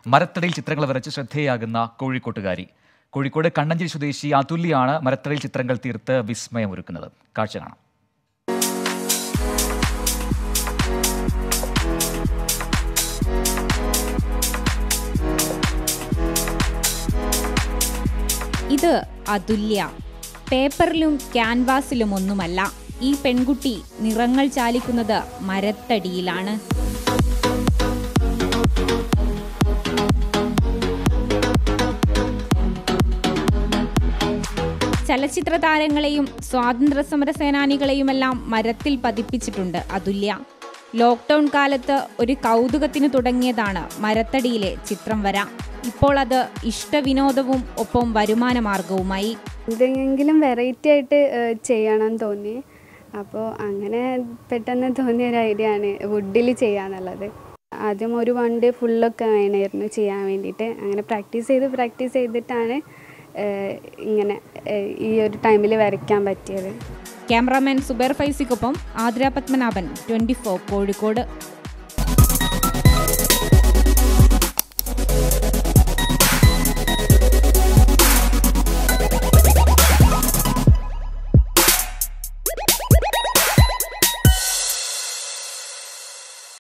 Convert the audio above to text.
മരത്തടിയിൽ ചിത്രങ്ങൾ വരച്ച് ശ്രദ്ധേയാകുന്ന കോഴിക്കോട്ടുകാരി കോഴിക്കോട് കണ്ണഞ്ചേരി സ്വദേശി അതുല്യാണ് മരത്തടിയിൽ ചിത്രങ്ങൾ തീർത്ത് വിസ്മയമൊരുക്കുന്നത് കാഴ്ച കാണാം ഇത് അതുല്യ പേപ്പറിലും ക്യാൻവാസിലും ഒന്നുമല്ല ഈ പെൺകുട്ടി നിറങ്ങൾ ചാലിക്കുന്നത് മരത്തടിയിലാണ് ചലച്ചിത്ര താരങ്ങളെയും സ്വാതന്ത്ര്യ സമര സേനാനികളെയുമെല്ലാം മരത്തിൽ പതിപ്പിച്ചിട്ടുണ്ട് അതുല്യ ലോക്ക്ഡൗൺ കാലത്ത് ഒരു കൗതുകത്തിന് തുടങ്ങിയതാണ് മരത്തടിയിലെ ചിത്രം വര ഇപ്പോൾ അത് ഇഷ്ടവിനോദവും ഒപ്പം വരുമാന മാർഗവുമായി എന്തെങ്കിലും വെറൈറ്റി ആയിട്ട് ഏഹ്, ചെയ്യണം തോന്നി അപ്പോൾ അങ്ങനെ പെട്ടെന്ന് തോന്നിയ ഒരു ഐഡിയ ആണ് വുഡിൽ ചെയ്യാന്നുള്ളത് ആദ്യം ഒരു വൺ ഡേ ഫുള്ളൊക്കെ വേണമായിരുന്നു ചെയ്യാൻ വേണ്ടിയിട്ട് അങ്ങനെ പ്രാക്ടീസ് ചെയ്ത് പ്രാക്ടീസ് ചെയ്തിട്ടാണ് ഏഹ്, ഇങ്ങനെ ഏഹ്, ഈ ഒരു ടൈമിൽ വരയ്ക്കാൻ പറ്റിയത് ക്യാമറാമാൻ സുബൈർ ഫൈസിക്കൊപ്പം ആതിര പത്മനാഭൻ ട്വൻറ്റി ഫോർ കോഴിക്കോട്